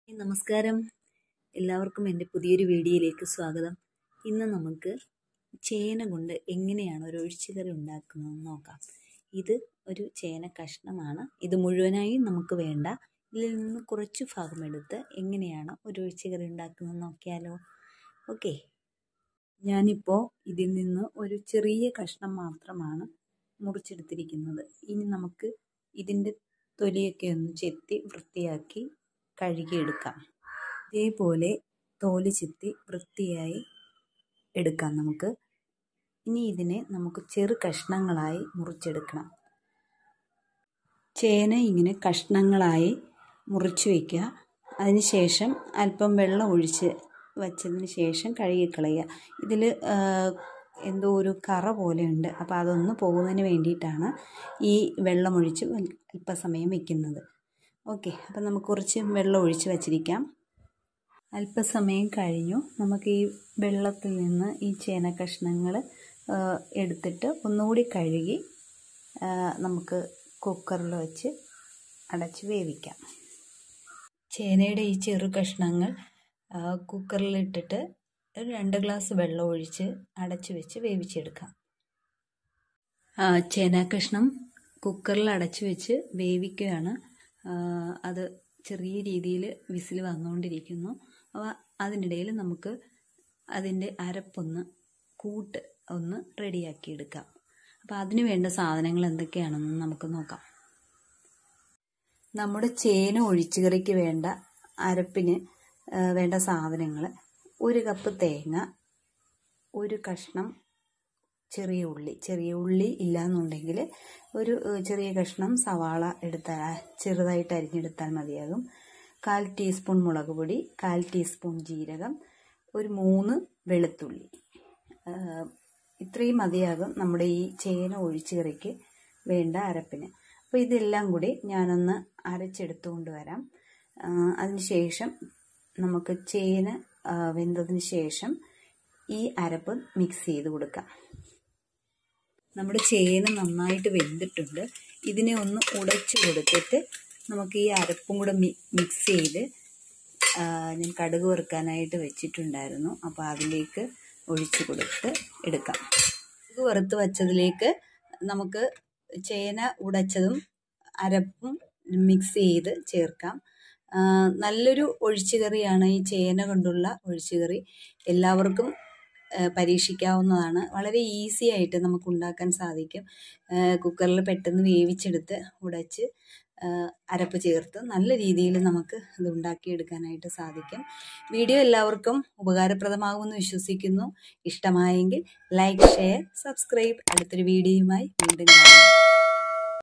നമസ്കാരം എല്ലാവർക്കും എൻ്റെ പുതിയൊരു വീഡിയോയിലേക്ക് സ്വാഗതം ഇന്ന് നമുക്ക് ചേന കൊണ്ട് എങ്ങനെയാണ് ഒരു ഒഴിച്ചുകറി ഉണ്ടാക്കുന്നതെന്ന് നോക്കാം ഇത് ഒരു ചേന കഷ്ണമാണ് ഇത് മുഴുവനായും നമുക്ക് വേണ്ട ഇതിൽ നിന്ന് കുറച്ച് ഭാഗം എടുത്ത് എങ്ങനെയാണ് ഒരു ഒഴിച്ചുകറി ഉണ്ടാക്കുന്നതെന്ന് നോക്കിയാലോ ഓക്കെ ഞാനിപ്പോൾ ഇതിൽ നിന്ന് ഒരു ചെറിയ കഷ്ണം മാത്രമാണ് മുറിച്ചെടുത്തിരിക്കുന്നത് ഇനി നമുക്ക് ഇതിൻ്റെ തൊലിയൊക്കെ ഒന്ന് ചെത്തി വൃത്തിയാക്കി കഴുകിയെടുക്കാം ഇതേപോലെ തോല് ചെത്തി വൃത്തിയായി എടുക്കാം നമുക്ക് ഇനി ഇതിനെ നമുക്ക് ചെറു കഷ്ണങ്ങളായി മുറിച്ചെടുക്കണം ചേന ഇങ്ങനെ കഷ്ണങ്ങളായി മുറിച്ച് വയ്ക്കുക അതിനുശേഷം അല്പം വെള്ളം ഒഴിച്ച് വച്ചതിന് ശേഷം കഴുകിക്കളയുക ഇതിൽ എന്തോ ഒരു കറ പോലെയുണ്ട് അപ്പോൾ അതൊന്ന് പോകുന്നതിന് വേണ്ടിയിട്ടാണ് ഈ വെള്ളമൊഴിച്ച് അല്പസമയം വെക്കുന്നത് ഓക്കെ അപ്പം നമുക്ക് കുറച്ച് വെള്ളം ഒഴിച്ച് വച്ചിരിക്കാം അല്പസമയം കഴിഞ്ഞു നമുക്ക് ഈ വെള്ളത്തിൽ നിന്ന് ഈ ചേന കഷ്ണങ്ങൾ എടുത്തിട്ട് ഒന്നുകൂടി കഴുകി നമുക്ക് കുക്കറിൽ വെച്ച് അടച്ച് വേവിക്കാം ചേനയുടെ ഈ ചെറു കഷ്ണങ്ങൾ കുക്കറിലിട്ടിട്ട് ഒരു രണ്ട് ഗ്ലാസ് വെള്ളം ഒഴിച്ച് അടച്ച് വെച്ച് വേവിച്ചെടുക്കാം ചേന കഷ്ണം കുക്കറിൽ അടച്ച് വെച്ച് വേവിക്കുകയാണ് അത് ചെറിയ രീതിയിൽ വിസിൽ വന്നുകൊണ്ടിരിക്കുന്നു അപ്പോൾ അതിനിടയിൽ നമുക്ക് അതിൻ്റെ അരപ്പൊന്ന് കൂട്ട് ഒന്ന് റെഡിയാക്കി എടുക്കാം അപ്പോൾ അതിന് വേണ്ട സാധനങ്ങൾ എന്തൊക്കെയാണെന്ന് നമുക്ക് നോക്കാം നമ്മുടെ ചേന ഒഴിച്ചുകറിക്ക് വേണ്ട അരപ്പിന് വേണ്ട സാധനങ്ങൾ ഒരു കപ്പ് തേങ്ങ ഒരു കഷ്ണം ചെറിയ ഉള്ളി ചെറിയ ഉള്ളി ഇല്ലാന്നുണ്ടെങ്കിൽ ഒരു ചെറിയ കഷ്ണം സവാള എടുത്താൽ ചെറുതായിട്ട് അരിഞ്ഞെടുത്താൽ മതിയാകും കാൽ ടീസ്പൂൺ മുളക് പൊടി കാൽ ടീസ്പൂൺ ജീരകം ഒരു മൂന്ന് വെളുത്തുള്ളി ഇത്രയും മതിയാകും നമ്മുടെ ഈ ചേന ഒഴിച്ചു കറിക്ക് വേണ്ട അരപ്പിന് അപ്പോൾ ഇതെല്ലാം കൂടി ഞാനൊന്ന് അരച്ചെടുത്തുകൊണ്ട് വരാം അതിനുശേഷം നമുക്ക് ചേന വെന്തതിന് ശേഷം ഈ അരപ്പ് മിക്സ് ചെയ്ത് കൊടുക്കാം നമ്മുടെ ചേന നന്നായിട്ട് വെന്തിട്ടുണ്ട് ഇതിനെ ഒന്ന് ഉടച്ചു കൊടുത്തിട്ട് നമുക്ക് ഈ അരപ്പും കൂടെ മിക്സ് ചെയ്ത് ഞാൻ കടുക് വറുക്കാനായിട്ട് വെച്ചിട്ടുണ്ടായിരുന്നു അപ്പോൾ അതിലേക്ക് ഒഴിച്ചു കൊടുത്ത് എടുക്കാം കടുക് വറുത്ത് വച്ചതിലേക്ക് നമുക്ക് ചേന ഉടച്ചതും അരപ്പും മിക്സ് ചെയ്ത് ചേർക്കാം നല്ലൊരു ഒഴിച്ചുകറിയാണ് ഈ ചേന കൊണ്ടുള്ള ഒഴിച്ചുകറി എല്ലാവർക്കും പരീക്ഷിക്കാവുന്നതാണ് വളരെ ഈസി ആയിട്ട് നമുക്ക് ഉണ്ടാക്കാൻ സാധിക്കും കുക്കറിൽ പെട്ടെന്ന് വേവിച്ചെടുത്ത് ഉടച്ച് അരപ്പ് ചേർത്ത് നല്ല രീതിയിൽ നമുക്ക് ഇത് ഉണ്ടാക്കിയെടുക്കാനായിട്ട് സാധിക്കും വീഡിയോ എല്ലാവർക്കും ഉപകാരപ്രദമാകുമെന്ന് വിശ്വസിക്കുന്നു ഇഷ്ടമായെങ്കിൽ ലൈക്ക് ഷെയർ സബ്സ്ക്രൈബ് അടുത്തൊരു വീഡിയോയുമായി വീണ്ടും കാണാം